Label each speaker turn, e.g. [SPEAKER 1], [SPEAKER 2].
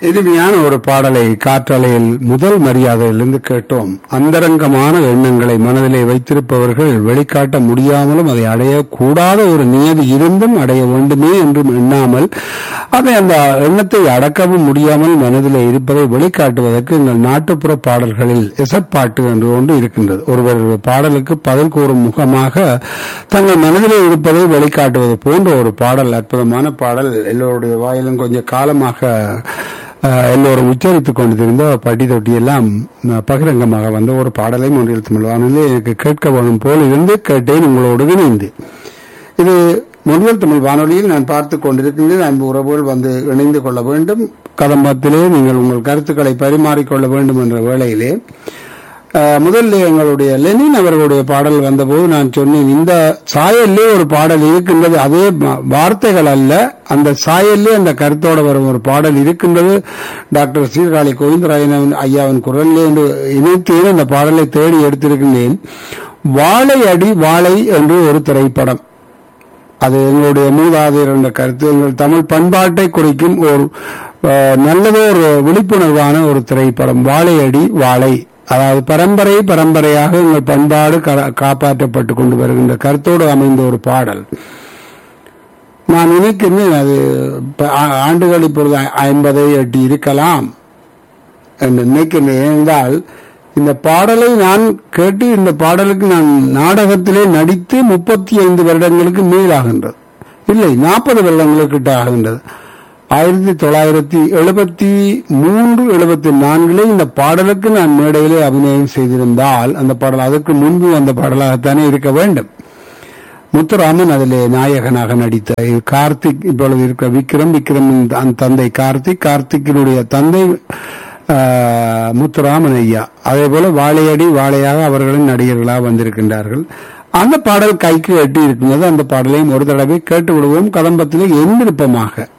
[SPEAKER 1] இனிமையான ஒரு பாடலை காற்றலையில் முதல் மரியாதையிலிருந்து கேட்டோம் அந்தரங்கமான எண்ணங்களை மனதிலே வைத்திருப்பவர்கள் வெளிக்காட்ட முடியாமலும் அதை அடையக்கூடாத ஒரு நியதி இருந்தும் அடைய வேண்டுமே என்றும் எண்ணாமல் அதை அந்த எண்ணத்தை அடக்கவும் முடியாமல் மனதிலே இருப்பதை வெளிக்காட்டுவதற்கு எங்கள் நாட்டுப்புற பாடல்களில் எசப்பாட்டு என்று ஒன்று இருக்கின்றது ஒருவர் பாடலுக்கு பதில் கூறும் முகமாக தங்கள் மனதிலே இருப்பதை வெளிக்காட்டுவது போன்ற ஒரு பாடல் அற்புதமான பாடல் எல்லோருடைய வாயிலும் கொஞ்சம் காலமாக அஹ், எல்லோரும் உச்சரித்துக் கொண்டிருந்த பட்டி தொட்டி எல்லாம் அஹ், பகிரங்கமாக வந்த ஒரு பாடலை ஒன்றில் தமிழ் வானொலி எனக்கு கேட்க வேணும் போல் இருந்து கேட்டேன் உங்களோடு இணைந்து இது முன்னில் தமிழ் வானொலியில் நான் பார்த்துக் கொண்டிருக்கின்றேன் அன்பு உறவுகள் வந்து இணைந்து கொள்ள வேண்டும் கதம்பத்திலே நீங்கள் உங்கள் கருத்துக்களை பரிமாறிக்கொள்ள வேண்டும் என்ற வேளையிலே அஹ், முதல்ல எங்களுடைய லெனின் அவர்களுடைய பாடல் வந்தபோது நான் சொன்னேன் இந்த சாயல்லே ஒரு பாடல் இருக்கின்றது அதே ம- வார்த்தைகள் அல்ல அந்த சாயல்லே அந்த கருத்தோட வரும் ஒரு பாடல் இருக்கின்றது டாக்டர் சீர்காழி கோவிந்தராயன் ஐயாவின் குரல்லே என்று இணைத்தேன் அந்த பாடலை தேடி எடுத்திருக்கின்றேன் வாழை அடி வாழை என்று ஒரு திரைப்படம் அது எங்களுடைய மூதாதையர் என்ற கருத்து எங்கள் தமிழ் பண்பாட்டை குறிக்கும் ஒரு அஹ், நல்லதோ ஒரு விழிப்புணர்வான ஒரு திரைப்படம் வாழையடி வாழை அதாவது பரம்பரை பரம்பரையாக எங்கள் பண்பாடு கா- காப்பாற்றப்பட்டு கொண்டு வருகின்ற கருத்தோடு அமைந்த ஒரு பாடல் நான் நினைக்கிறேன் அது ப- ஆ- ஆண்டுகள் இப்பொழுது ஐ- ஐம்பதை எட்டி இருக்கலாம் என்று நினைக்கிறேன் என்றால் இந்த பாடலை நான் கேட்டு இந்த பாடலுக்கு நான் நாடகத்திலே நடித்து முப்பத்தி ஐந்து வருடங்களுக்கு மேலாகின்றது இல்லை நாற்பது வருடங்களுக்கு கிட்ட ஆகின்றது ஆயிரத்தி தொள்ளாயிரத்தி எழுபத்தி மூன்று எழுபத்தி நான்கிலே இந்த பாடலுக்கு நான் மேடையிலே அபிநயம் செய்திருந்தால் அந்த பாடல் அதற்கு முன்பு அந்த பாடலாகத்தானே இருக்க வேண்டும் முத்துராமன் அதிலே நாயகனாக நடித்த கார்த்திக் இப்பொழுது இருக்க விக்ரம் விக்ரமின் அந்த தந்தை கார்த்திக் கார்த்திக்கினுடைய தந்தை ஆஹ், முத்துராமன் ஐயா அதே போல வாழையடி வாழையாக அவர்களும் நடிகர்களாக வந்திருக்கின்றார்கள் அந்த பாடல் கைக்கு எட்டி இருக்கின்றது அந்த பாடலையும் ஒரு தடவை கேட்டு விடுவோம் கதம்பத்திலே என் விருப்பமாக